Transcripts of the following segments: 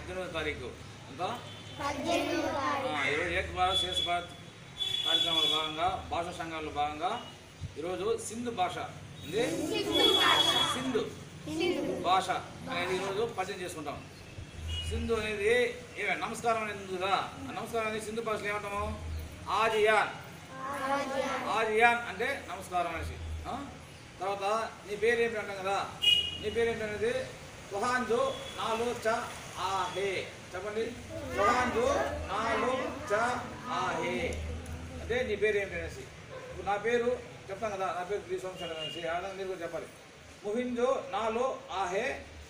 పద్దెనిమిదో తారీఖు ఎంత ఆ, ఈరోజు ఏక్ భారత్ శ్రేష్ఠ భారత్ కార్యక్రమంలో భాగంగా భాషా సంఘాల్లో భాగంగా ఈరోజు సింధు భాష ఉంది సింధు భాష అనేది ఈరోజు పరిచయం చేసుకుంటాం సింధు అనేది ఏమే నమస్కారం అనేది ఉంది కదా ఆ నమస్కారం అనేది సింధు భాషలో ఏమంటాము ఆజియాన్ ఆజియాన్ అంటే నమస్కారం అనేసి ఆ? తర్వాత నీ పేరు ఏంటి అంటాం కదా నీ పేరు ఏంటనేది తుహాంజు నాలు చ ఆహే చెప్పండి తుహాంజు నాలు చ ఆహే అంటే నీ పేరు ఏంటి అనేసి ఇప్పుడు నా పేరు చెప్తాం కదా నా పేరు త్రీ సంవత్సరాలు అనేసి ఆ విధంగా మీరు కూడా చెప్పాలి ముహింజు నాలు ఆహే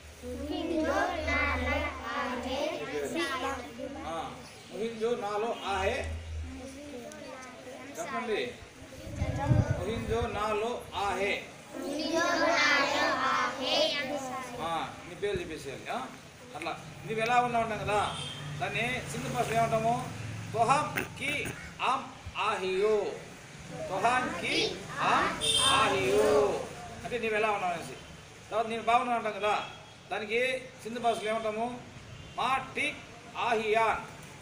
ఆ, ముహింజు నాలో ఆహే చెప్పండి ముహింజు నాలో ఆహే ఆ, నీ పేరు చెప్పేసేయాలి ఆ? అట్లా నువ్వు ఎలా ఉన్నావు అంటాం కదా దాన్ని సింధు భాషలో ఏమంటాము తొహం కి ఆమ్ ఆహియో తొహాం కి ఆమ్ ఆహియో అంటే నువ్వు ఎలా ఉన్నావు అనేసి తర్వాత నేను బాగున్నాను అంటాం కదా దానికి సింధు భాషలో ఏమంటాము మా టిక్ ఆహియాన్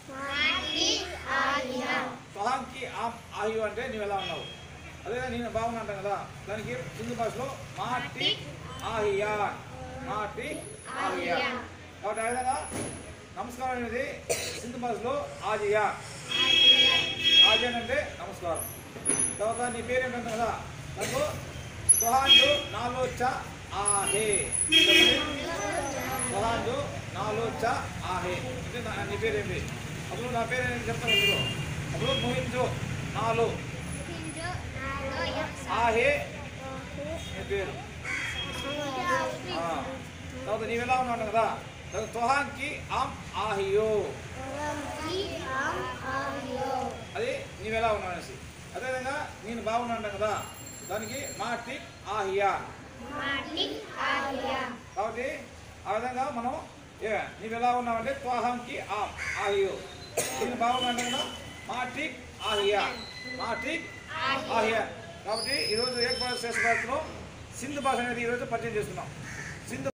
తొహాంకి ఆమ్ ఆహియో అంటే నువ్వు ఎలా ఉన్నావు అదే నేను బాగున్నా అంటాం కదా దానికి సింధు భాషలో మా టిక్ ఆహియాన్ మా టిక్ ఆహియాన్ కాబట్టి ఆ విధంగా నమస్కారం అనేది సింధు భాషలో ఆజియా ఆజియాన్ అంటే నమస్కారం తర్వాత నీ పేరు ఏంటంటే కదా నాకు సుహాంజు నాలో చ ఆహే సుహాంజు నాలో చ ఆహే అంటే నా- నీ పేరు ఏంటి అప్పుడు నా పేరు ఏంటి చెప్తాను మీరు అప్పుడు మోహింజు నాలో ఆహే నీ పేరు ఆ. తర్వాత నీవు ఎలా ఉన్నావు అంటావు కదా తర్వాత తొహాంకి ఆమ్ ఆహియో అది నీవు ఎలా ఉన్నావు అనేసి అదేవిధంగా నేను బాగున్నా అంటాం కదా దానికి మా టిక్ ఆహియా కాబట్టి ఆ విధంగా మనం ఏ నీవు ఎలా ఉన్నావంటే త్వాహంకి ఆమ్ ఆహియో నేను బాగున్నా అంటే కదా మా టిక్ ఆహియా మా టిక్ ఆహియా కాబట్టి ఈరోజు ఏక భారత్ శ్రేష్ఠ భారత్లో సింధు భాష అనేది ఈరోజు పరిచయం చేస్తున్నాం సింధు